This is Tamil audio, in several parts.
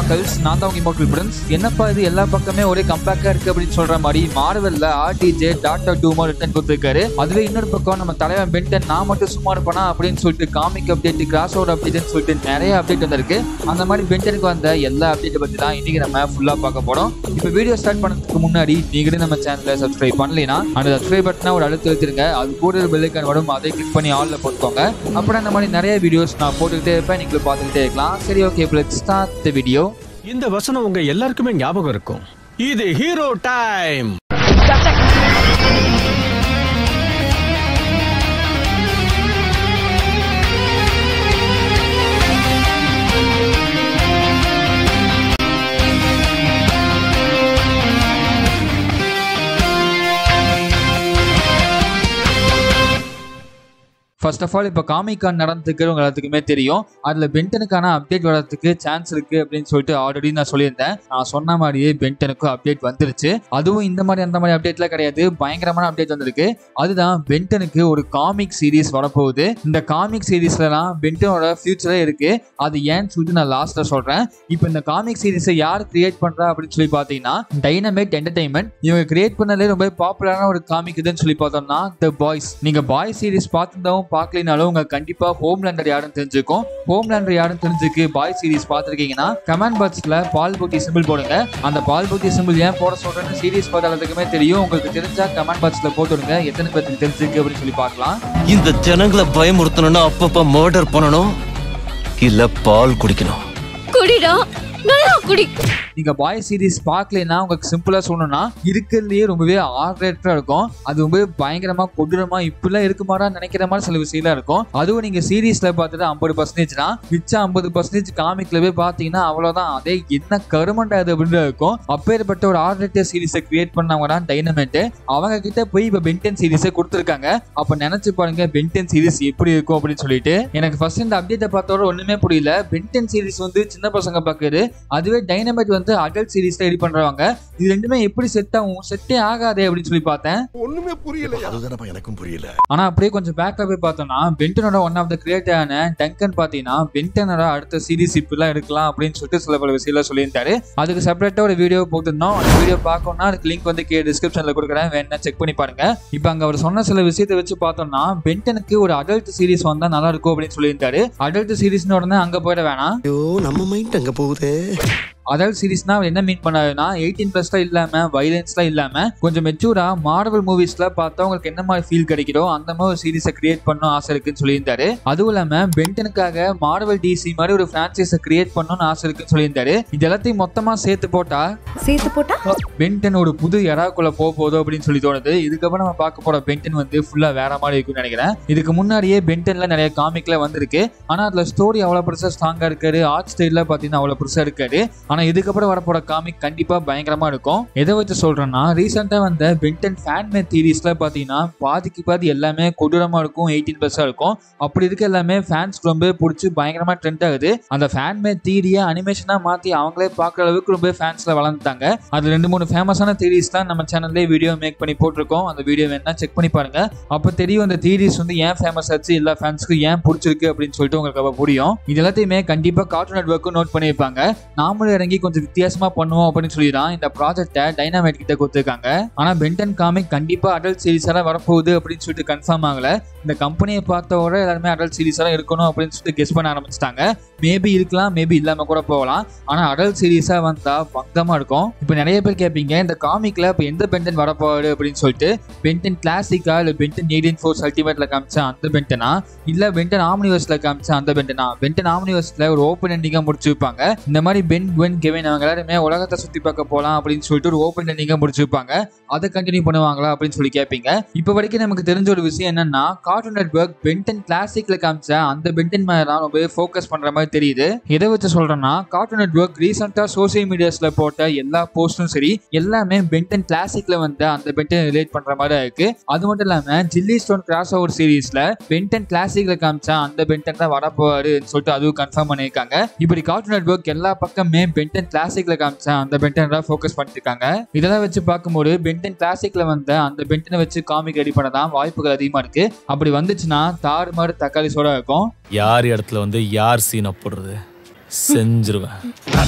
மக்கள்ஸ் நான் தான் உங்க இமோட்டல் பிரின்ஸ் என்னப்பா இது எல்லா பக்கமே ஒரே கம்பேக்கா இருக்கு அப்படின்னு சொல்ற மாதிரி மார்வெல்ல ஆர்டிஜே டாக்டர் டூமோ ரிட்டன் கொடுத்துருக்காரு அதுவே இன்னொரு பக்கம் நம்ம தலைவன் பென்டன் நான் மட்டும் சும்மா இருப்பேனா அப்படின்னு சொல்லிட்டு காமிக் அப்டேட் கிராஸ் ஓவர் அப்டேட்னு சொல்லிட்டு நிறைய அப்டேட் வந்திருக்கு அந்த மாதிரி பென்டனுக்கு வந்த எல்லா அப்டேட்டை பத்தி தான் இன்னைக்கு நம்ம ஃபுல்லா பார்க்க போறோம் இப்போ வீடியோ ஸ்டார்ட் பண்ணதுக்கு முன்னாடி நீங்களும் நம்ம சேனலை சப்ஸ்கிரைப் பண்ணலைன்னா அந்த சப்ஸ்கிரைப் பட்டனை ஒரு அழுத்து வச்சிருங்க அது கூட ஒரு பெல்லைக்கான் வரும் அதை கிளிக் பண்ணி ஆல்ல போட்டுக்கோங்க அப்புறம் இந்த மாதிரி நிறைய வீடியோஸ் நான் போட்டுக்கிட்டே இருப்பேன் நீங்களும் பார்த்துக்கிட்டே இருக்கலாம் சரி okay let's start the video இந்த வசனம் உங்க எல்லாருக்குமே ஞாபகம் இருக்கும் இது hero time first of all இப்போ காமிகான் நடந்துருக்கு உங்க எல்லாத்துக்குமே தெரியும் அதில் பென்டனுக்கான அப்டேட் வரதுக்கு சான்ஸ் இருக்கு அப்படின்னு சொல்லிட்டு ஆல்ரெடி நான் சொல்லியிருந்தேன் நான் சொன்ன மாதிரியே பென்டனுக்கும் அப்டேட் வந்துருச்சு அதுவும் இந்த மாதிரி அந்த மாதிரி அப்டேட்லாம் கிடையாது பயங்கரமான அப்டேட் வந்திருக்கு அதுதான் பென்டனுக்கு ஒரு காமிக் சீரிஸ் வரப்போகுது இந்த காமிக் சீரீஸ்லாம் பென்டனோட ஃபியூச்சரே இருக்கு அது ஏன்னு சொல்லிட்டு நான் லாஸ்ட்ல சொல்றேன் இப்போ இந்த காமிக் சீரிஸை யார் கிரியேட் பண்றா அப்படின்னு சொல்லி பார்த்தீங்கன்னா டைனமேட் என்டர்டைன்மெண்ட் இவங்க கிரியேட் பண்ணலே ரொம்ப பாப்புலரான ஒரு காமிக் இதுன்னு சொல்லி பார்த்தோம்னா த பாய்ஸ் நீங்க பாய் சீரிஸ் பார்த்துருந்தாவும் பார்க்கலினாலும் உங்க கண்டிப்பா ஹோம்லேண்டர் யாருன்னு தெரிஞ்சுக்கும் ஹோம்லேண்டர் யாருன்னு தெரிஞ்சுக்கு பாய் சீரிஸ் பார்த்துருக்கீங்கன்னா கமெண்ட் பாக்ஸ்ல பால் பூட்டி சிம்பிள் போடுங்க அந்த பால் பூட்டி சிம்பிள் ஏன் போட சொல்றேன்னு சீரிஸ் பார்த்தாலத்துக்குமே தெரியும் உங்களுக்கு தெரிஞ்சா கமெண்ட் பாக்ஸ்ல போட்டுடுங்க எத்தனை பேருக்கு தெரிஞ்சிருக்கு அப்படின்னு சொல்லி பார்க்கலாம் இந்த ஜனங்களை பயமுறுத்தணும்னா அப்பப்ப மர்டர் பண்ணணும் இல்ல பால் குடிக்கணும் குடிடா நல்லா குடி நீங்க பாய் சீரிஸ் பார்க்கலனா உங்களுக்கு சிம்பிளா சொல்லணும்னா இருக்கிறதுலயே ரொம்பவே ஆர்ரேட்டா இருக்கும் அது ரொம்ப பயங்கரமா கொடூரமா இப்படிலாம் இருக்குமாடா நினைக்கிற மாதிரி சில விஷயம்லாம் இருக்கும் அதுவும் நீங்க சீரிஸ்ல பார்த்துட்டு ஐம்பது பர்சன்டேஜ்னா மிச்சம் ஐம்பது பர்சன்டேஜ் காமிக்ல போய் பாத்தீங்கன்னா அவ்வளவுதான் அதே என்ன கருமண்டா அது அப்படின்னு இருக்கும் அப்பேற்பட்ட ஒரு ஆர்ரேட்டர் சீரிஸை கிரியேட் பண்ணவங்க தான் டைனமெண்ட் அவங்க கிட்ட போய் இப்ப பென்டென் சீரிஸை கொடுத்துருக்காங்க அப்ப நினைச்சு பாருங்க பென்டென் சீரிஸ் எப்படி இருக்கும் அப்படின்னு சொல்லிட்டு எனக்கு ஃபர்ஸ்ட் இந்த அப்டேட்டை பார்த்தோட ஒண்ணுமே புரியல பென்டென் சீரிஸ் வந்து சின்ன பசங்க பாக்குது அதுவே டைனமைட் வந்து அடல்ட் சீரிஸ் ரெடி பண்றவங்க இது ரெண்டுமே எப்படி செட் ஆகும் செட்டே ஆகாதே அப்படின்னு சொல்லி பார்த்தேன் அதுதானப்பா எனக்கும் புரியல ஆனா அப்படியே கொஞ்சம் பேக்ல போய் பார்த்தோம்னா பென்டனோட ஒன் ஆஃப் த கிரியேட்டான டங்கன் பாத்தீங்கன்னா பென்டனோட அடுத்த சீரிஸ் இப்படிலாம் எடுக்கலாம் அப்படின்னு சொல்லிட்டு சில பல விஷயம் சொல்லியிருந்தாரு அதுக்கு செப்பரேட்டா ஒரு வீடியோ போட்டிருந்தோம் அந்த வீடியோ பார்க்கணும்னா அதுக்கு லிங்க் வந்து கே டிஸ்கிரிப்ஷன்ல கொடுக்குறேன் வேணா செக் பண்ணி பாருங்க இப்போ அங்க அவர் சொன்ன சில விஷயத்தை வச்சு பார்த்தோம்னா பென்டனுக்கு ஒரு அடல்ட் சீரிஸ் வந்தா நல்லா இருக்கும் அப்படின்னு சொல்லியிருந்தாரு அடல்ட் சீரிஸ்னு உடனே அங்க போயிட வேணாம் ஐயோ நம்ம மைண்ட் அங்க போகுதே அடல்ட் சீரிஸ்னா அவர் என்ன மீன் பண்ணாருன்னா எயிட்டீன் பிளஸ்லாம் இல்லாம வைலன்ஸ்லாம் இல்லாம கொஞ்சம் மெச்சூரா மார்வல் மூவிஸ்ல பார்த்தா உங்களுக்கு என்ன மாதிரி ஃபீல் கிடைக்குதோ அந்த மாதிரி ஒரு சீரிஸை கிரியேட் பண்ணணும் ஆசை இருக்குன்னு சொல்லியிருந்தாரு அதுவும் இல்லாம பென்டனுக்காக மார்வல் டிசி மாதிரி ஒரு பிரான்ச்சைஸை கிரியேட் பண்ணணும்னு ஆசை இருக்குன்னு சொல்லியிருந்தாரு இது எல்லாத்தையும் மொத்தமா சேர்த்து போட்டா சேர்த்து போட்டா பென்டன் ஒரு புது எறாக்குள்ள போக போதோ அப்படின்னு சொல்லி தோணுது இதுக்கப்புறம் நம்ம பார்க்க போற பென்டன் வந்து ஃபுல்லா வேற மாதிரி இருக்கும்னு நினைக்கிறேன் இதுக்கு முன்னாடியே பென்டன்ல நிறைய காமிக்ல வந்திருக்கு ஆனா அதுல ஸ்டோரி அவ்வளவு பெருசா ஸ்ட்ராங்கா இருக்காரு ஆர்ட் ஸ்டைல்ல பாத்தீங்கன்னா அவ்வளவு பெருசா இருக்காரு ஆனா இதுக்கப்புறம் வரப்போற காமிக் கண்டிப்பா பயங்கரமா இருக்கும் எதை வச்சு சொல்றேன்னா ரீசெண்டா வந்த பென்டன் ஃபேன் மேட் சீரீஸ்ல பாத்தீங்கன்னா பாதிக்கு பாதி எல்லாமே கொடூரமா இருக்கும் எயிட்டீன் பிளஸா இருக்கும் அப்படி இருக்க எல்லாமே ஃபேன்ஸ்க்கு ரொம்ப பிடிச்சி பயங்கரமா ட்ரெண்ட் ஆகுது அந்த ஃபேன் மேட் தீரியை அனிமேஷனா மாத்தி அவங்களே பார்க்குற அளவுக்கு ரொம்ப ஃபேன்ஸ்ல வளர்ந்துட்டாங்க அது ரெண்டு மூணு ஃபேமஸான தீரிஸ் தான் நம்ம சேனல்லே வீடியோ மேக் பண்ணி போட்டிருக்கோம் அந்த வீடியோ வேணா செக் பண்ணி பாருங்க அப்போ தெரியும் அந்த தீரிஸ் வந்து ஏன் ஃபேமஸ் ஆச்சு எல்லா ஃபேன்ஸ்க்கு ஏன் பிடிச்சிருக்கு அப்படின்னு சொல்லிட்டு உங்களுக்கு அப்போ புரியும் இது எல்லாத்தையுமே கண்டிப்பா கார்ட்டூன் நெட்ஒர்க்கும் நோட் பண்ணியிருப்பாங்க நாமளும் இறங்கி கொஞ்சம் வித்தியாசமா பண்ணுவோம் அப்படின்னு சொல்லி தான் இந்த ப்ராஜெக்டை டைனாமைட் கிட்ட கொடுத்துருக்காங்க ஆனா பென்டன் காமிக் கண்டிப்பா அடல்ட் சீரிஸாக வரப்போகுது அப்படின்னு சொல்லிட்டு கன்ஃபார்ம் ஆகல இந்த கம்பெனியை பார்த்தவோட எல்லாருமே அடல்ட் சீரிஸாக இருக்கணும் அப்படின்னு சொல்லிட்டு கெஸ் பண்ண ஆரம்பிச்சிட்டாங்க மேபி இருக்கலாம் மேபி இல்லாம கூட போகலாம் ஆனா அடல்ட் சீரிஸா வந்தா பங்கமா இருக்கும் இப்போ நிறைய பேர் கேட்பீங்க இந்த காமிக்ல இப்போ எந்த பென்டன் வரப்போகுது அப்படின்னு சொல்லிட்டு பென்டன் கிளாசிக்கா இல்ல பென்டன் எயிட்டீன் ஃபோர்ஸ் அல்டிமேட்ல காமிச்ச அந்த பென்டனா இல்ல பென்டன் ஆம்னிவர்ஸ்ல காமிச்ச அந்த பென்டனா பென்டன் ஆம்னிவர்ஸ்ல ஒரு ஓப்பன் எண்டிங்கா முடிச்சு வைப்பாங்க இந்த மாதிரி பென் குவென் கெவின் அவங்க எல்லாருமே உலகத்தை சுத்தி பார்க்க போலாம் அப்படின்னு சொல்லிட்டு ஒரு ஓப்பன் எண்டிங்கா முடிச்சு வைப்பாங்க அதை கண்டினியூ பண்ணுவாங்களா அப்படின்னு சொல்லி கேட்பீங்க இப்போ வரைக்கும் நமக்கு தெரிஞ்ச ஒரு விஷயம் என்னன்னா கார்ட்டூன் நெட்ஒர்க் பென்டன் கிளாசிக்ல காமிச்ச அந்த பென்டன் மேல தான் ரொம்ப ஃபோக்கஸ் பண்ற மாதிரி தெரியுது எதை வச்சு சொல்றேன்னா கார்ட்டூன் நெட்ஒர்க் ரீசெண்டா சோசியல் மீடியாஸ்ல போட்ட எல்லா போஸ்டும் சரி எல்லாமே பென்டன் கிளாசிக்ல வந்து அந்த பென்டன் ரிலேட் பண்ற மாதிரி இருக்கு அது மட்டும் இல்லாம ஜில்லி ஸ்டோன் கிராஸ் ஓவர் சீரீஸ்ல பென்டன் கிளாசிக்ல காமிச்ச அந்த பென்டன் தான் வரப்போவாருன்னு சொல்லிட்டு அதுவும் கன்ஃபார்ம் பண்ணியிருக்காங்க இப்படி கார்ட்டூன் நெட்ஒர்க் எல்லா பக்கமே பென்டன் கிளாசிக்ல காமிச்ச அந்த பென்டன் தான் ஃபோக்கஸ் பண்ணிருக்காங்க இதெல்லாம் வச்சு பார்க்கும்போது பென்டன் கிளாசிக்ல வந்த அந்த பென்டனை வச்சு காமிக் ரெடி பண்ண தான் வாய்ப்புகள் அதிகமா இருக்கு அப்படி வந்துச்சுன்னா தாறு மாறு தக்காளி சோடா இருக்கும் யார் இடத்துல வந்து யார் சீனை போடுறது செஞ்சிருவேன்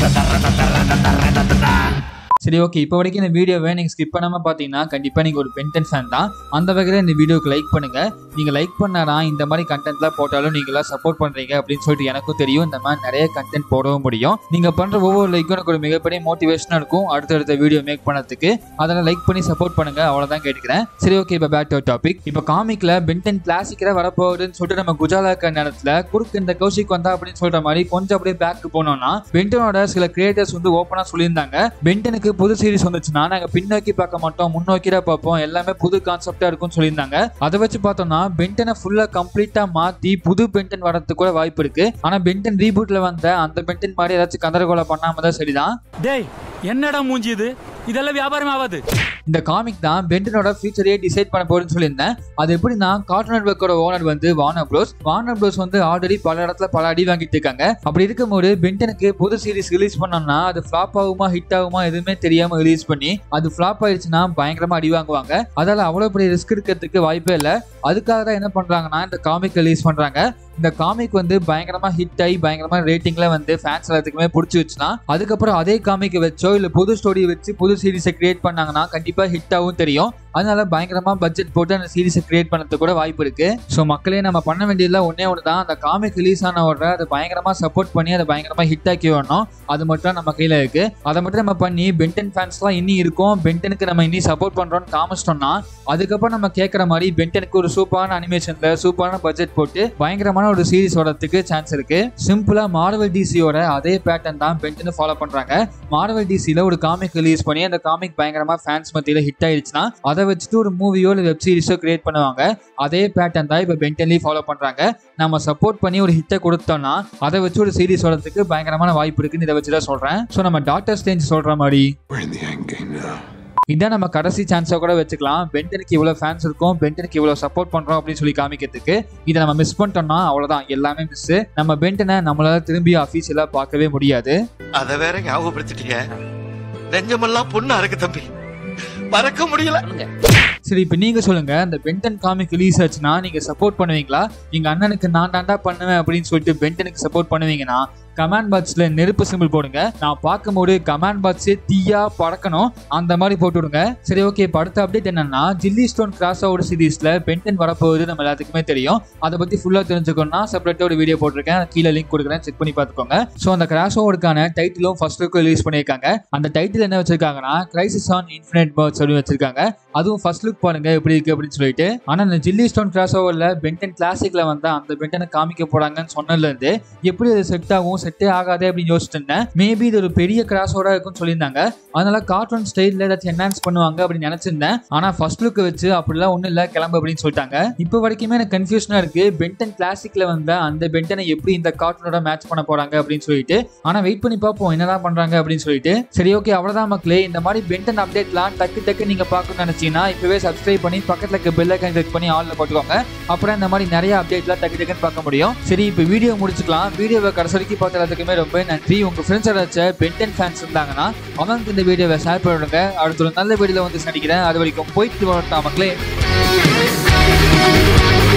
சரி ஓகே இப்போ வரைக்கும் இந்த வீடியோவை நீங்கள் ஸ்கிப் பண்ணாமல் பார்த்தீங்கன்னா கண்டிப்பாக நீங்கள் ஒரு பென்டன் ஃபேன் தான் அந்த வகையில் இந்த வீடியோக்கு லைக் பண்ணுங்கள் நீங்கள் லைக் பண்ணாதான் இந்த மாதிரி கண்டென்ட்லாம் போட்டாலும் நீங்களாம் சப்போர்ட் பண்ணுறீங்க அப்படின்னு சொல்லிட்டு எனக்கும் தெரியும் இந்த மாதிரி நிறைய கண்டென்ட் போடவும் முடியும் நீங்கள் பண்ணுற ஒவ்வொரு லைக்கும் எனக்கு ஒரு மிகப்பெரிய மோட்டிவேஷனாக இருக்கும் அடுத்தடுத்த வீடியோ மேக் பண்ணதுக்கு அதெல்லாம் லைக் பண்ணி சப்போர்ட் பண்ணுங்க அவ்வளோதான் கேட்டுக்கிறேன் சரி ஓகே இப்போ பேக் டு டாபிக் இப்போ காமிக்கில் பென்டன் கிளாசிக்கில் வரப்போகுதுன்னு சொல்லிட்டு நம்ம குஜாலா இருக்க நேரத்தில் குறுக்கு இந்த கௌஷிக் வந்தா அப்படின்னு சொல்ற மாதிரி கொஞ்சம் அப்படியே பேக்கு போனோம்னா பென்டனோட சில கிரியேட்டர்ஸ் வந்து ஓப்பனாக சொல்லியிருந்தாங்க பென்டனுக்கு புது சீரிஸ் வந்துச்சுன்னா நாங்கள் பின்னோக்கி பார்க்க மாட்டோம் முன்னோக்கி தான் பார்ப்போம் எல்லாமே புது கான்செப்டா இருக்கும்னு சொல்லியிருந்தாங்க அதை வச்சு பார்த்தோம்னா பென்டனை ஃபுல்லாக கம்ப்ளீட்டாக மாற்றி புது பென்டன் வரதுக்கு கூட வாய்ப்பு இருக்கு ஆனால் பென்டன் ரீபூட்ல வந்த அந்த பென்டன் மாதிரி ஏதாச்சும் கந்தரகோலை பண்ணாம தான் சரிதான் டேய் என்னடா மூஞ்சி இது இதெல்லாம் வியாபாரம் ஆகாது இந்த காமிக் தான் பென்டனோட ஃபியூச்சரையே டிசைட் பண்ண போறேன்னு சொல்லியிருந்தேன் அது எப்படின்னா கார்ட்டூன் நெட்வொர்க்கோட ஓனர் வந்து வார்னர் ப்ரோஸ் வார்னர் ப்ரோஸ் வந்து ஆல்ரெடி பல இடத்துல பல அடி வாங்கிட்டு இருக்காங்க அப்படி இருக்கும்போது பென்டனுக்கு புது சீரிஸ் ரிலீஸ் பண்ணோம்னா அது ஃபிளாப் ஆகுமா ஹிட் ஆகுமா எதுவுமே தெரியாம ரிலீஸ் பண்ணி அது ஃபிளாப் ஆயிடுச்சுன்னா பயங்கரமா அடி வாங்குவாங்க அதால அவ்வளவு பெரிய ரிஸ்க் எடுக்கிறதுக்கு வாய்ப்பே இல்லை அதுக்காக தான் என்ன பண்றாங்கன்னா இந்த காமிக் ரிலீஸ் பண்றாங்க இந்த காமிக் வந்து பயங்கரமா ஹிட் ஆகி பயங்கரமா ரேட்டிங்ல வந்து ஃபேன்ஸ் எல்லாத்துக்குமே பிடிச்சி வச்சுனா அதுக்கப்புறம் அதே காமிக்கை வச்சோ இல்ல புது ஸ்டோரி வச்சு புது சீரிஸை கிரியேட் பண்ணாங்கன்னா கண்டிப்பா ஹிட் ஆகும் தெரியும் அதனால பயங்கரமா பட்ஜெட் போட்டு அந்த சீரிஸை கிரியேட் பண்ணதுக்கு கூட வாய்ப்பு இருக்கு ஸோ மக்களே நம்ம பண்ண வேண்டியதுல ஒன்னே ஒன்று தான் அந்த காமிக் ரிலீஸ் ஆன உடனே அதை பயங்கரமா சப்போர்ட் பண்ணி அதை பயங்கரமா ஹிட் ஆக்கி வரணும் அது மட்டும் நம்ம கையில இருக்கு அதை மட்டும் நம்ம பண்ணி பென்டன் ஃபேன்ஸ்லாம் இன்னி இருக்கும் பென்டனுக்கு நம்ம இன்னி சப்போர்ட் பண்றோம்னு காமிச்சிட்டோம்னா அதுக்கப்புறம் நம்ம கேட்குற மாதிரி பென்டனுக்கு ஒரு சூப்பரான அனிமேஷன்ல சூப்பரான பட்ஜெட் போட்டு பயங்கரமான ஒரு சீரிஸ் வரதுக்கு சான்ஸ் இருக்கு சிம்பிளா மார்வல் டிசியோட அதே பேட்டர்ன் தான் பென்டன் ஃபாலோ பண்றாங்க மார்வல் டிசில ஒரு காமிக் ரிலீஸ் பண்ணி அந்த காமிக் பயங்கரமா ஃபேன்ஸ் மத்தியில ஹிட் ஆயிடுச்சுன்னா அதை வச்சுட்டு ஒரு மூவியோ இல்லை வெப் சீரிஸோ கிரியேட் பண்ணுவாங்க அதே பேட்டர்ன் தான் இப்போ பென்டன்லி ஃபாலோ பண்றாங்க நம்ம சப்போர்ட் பண்ணி ஒரு ஹிட்டை கொடுத்தோம்னா அதை வச்சு ஒரு சீரிஸ் வரதுக்கு பயங்கரமான வாய்ப்பு இருக்குன்னு இதை வச்சு தான் சொல்றேன் ஸோ நம்ம டாக்டர் ஸ்டேஞ்ச் சொல்ற மாதிரி We're in the end game now. இதான் நம்ம கடைசி சான்ஸாக கூட வச்சுக்கலாம் பென்டனுக்கு இவ்வளோ ஃபேன்ஸ் இருக்கும் பென்டனுக்கு இவ்வளோ சப்போர்ட் பண்ணுறோம் அப்படின்னு சொல்லி காமிக்கிறதுக்கு இதை நம்ம மிஸ் பண்ணிட்டோம்னா அவ்வளோதான் எல்லாமே மிஸ் நம்ம பென்டனை நம்மளால திரும்பி அஃபீஷியலாக பார்க்கவே முடியாது அத வேற ஞாபகப்படுத்திட்டீங்க நெஞ்சமெல்லாம் பொண்ணா இருக்கு தம்பி மறக்க முடியல சரி இப்போ நீங்க சொல்லுங்க இந்த பென்டன் காமிக் ரிலீஸ் ஆச்சுன்னா நீங்க சப்போர்ட் பண்ணுவீங்களா எங்க அண்ணனுக்கு நான் தாண்டா பண்ணுவேன் அப்படின்னு சொல்லிட்டு பென்டனுக்கு சப்போர்ட் பண்ணுவீங்கன்னா கமெண்ட் பாக்ஸ்ல நெருப்பு சிம்பிள் போடுங்க நான் பார்க்கும்போது கமெண்ட் பாக்ஸே தீயா பறக்கணும் அந்த மாதிரி போட்டு விடுங்க சரி ஓகே இப்போ அடுத்த அப்டேட் என்னன்னா ஜில்லி ஸ்டோன் கிராஸ் அவுட் சீரீஸ்ல பென்டன் வரப்போகுது நம்ம எல்லாத்துக்குமே தெரியும் அதை பத்தி ஃபுல்லா தெரிஞ்சுக்கணும்னா செப்பரேட்டா ஒரு வீடியோ போட்டிருக்கேன் கீழே லிங்க் கொடுக்குறேன் செக் பண்ணி பார்த்துக்கோங்க ஸோ அந்த கிராஸ் ஓவருக்கான டைட்டிலும் ஃபர்ஸ்ட் லுக்கும் ரிலீஸ் பண்ணியிருக்காங்க அந்த டைட்டில் என்ன வச்சிருக்காங்கன்னா கிரைசிஸ் ஆன் இன்ஃபினிட் பேர்ட்ஸ் அப்படின்னு வச்சிருக்காங்க அதுவும் ஃபர்ஸ்ட் லுக் பாருங்க எப்படி இருக்கு அப்படின்னு சொல்லிட்டு ஆனா இந்த ஜில்லி ஸ்டோன் கிராஸ் ஓவர்ல பென்டன் கிளாசிக்ல வந்தா அந்த பென்டனை காமிக்க போறாங்கன்னு சொன்னதுல இருந்து எப்படி அது செட் ஆகும் செட்டே ஆகாதே அப்படின்னு யோசிச்சுட்டு இருந்தேன் மேபி இது ஒரு பெரிய கிராஸ் ஓவரா இருக்கும்னு சொல்லியிருந்தாங்க அதனால கார்ட்டூன் ஸ்டைல்ல ஏதாச்சும் என்ஹான்ஸ் பண்ணுவாங்க அப்படின்னு நினைச்சிருந்தேன் ஆனா ஃபர்ஸ்ட் லுக் வச்சு அப்படிலாம் ஒண்ணும் இல்ல கிளம்பு அப்படின்னு சொல்லிட்டாங்க இப்போ வரைக்குமே எனக்கு கன்ஃபியூஷனா இருக்கு பென்டன் கிளாசிக்ல வந்த அந்த பென்டனை எப்படி இந்த கார்ட்டூனோட மேட்ச் பண்ண போறாங்க அப்படின்னு சொல்லிட்டு ஆனா வெயிட் பண்ணி பார்ப்போம் என்னதான் பண்றாங்க அப்படின்னு சொல்லிட்டு சரி ஓகே அவ்வளவுதான் மக்களே இந்த மாதிரி பென்டன் அப்டேட்லாம் டக்கு டக்கு நீங்க பார்க்கணும்னு நினைச்சீங்கன்னா இப்பவே சப்ஸ்கிரைப் பண்ணி பக்கத்துல இருக்க பெல் ஐக்கன் கிளிக் பண்ணி ஆல்ல போட்டுக்கோங்க அப்புறம் இந்த மாதிரி நிறைய அப்டேட்லாம் டக்கு டக்குன்னு பார்க்க முடியும் சரி இப்போ வீடியோ முடிச்சுக்கலாம் வீடியோவை கடைசி வரைக்கும் பார்த்த எல்லாத்துக்குமே ரொம்ப நன்றி உங்க ஃப்ரெண்ட்ஸ் ஏதாச்சும் பென்டன் ஃபேன்ஸ் இருந்தாங்கன்னா அவங்களுக்கு இந்த வீடியோவை ஷேர் பண்ணிவிடுங்க அடுத்த ஒரு நல்ல வீடியோல வந்து சந்திக்கிறேன் அது வரைக்கும் போயிட்டு வரட்டா மக்களே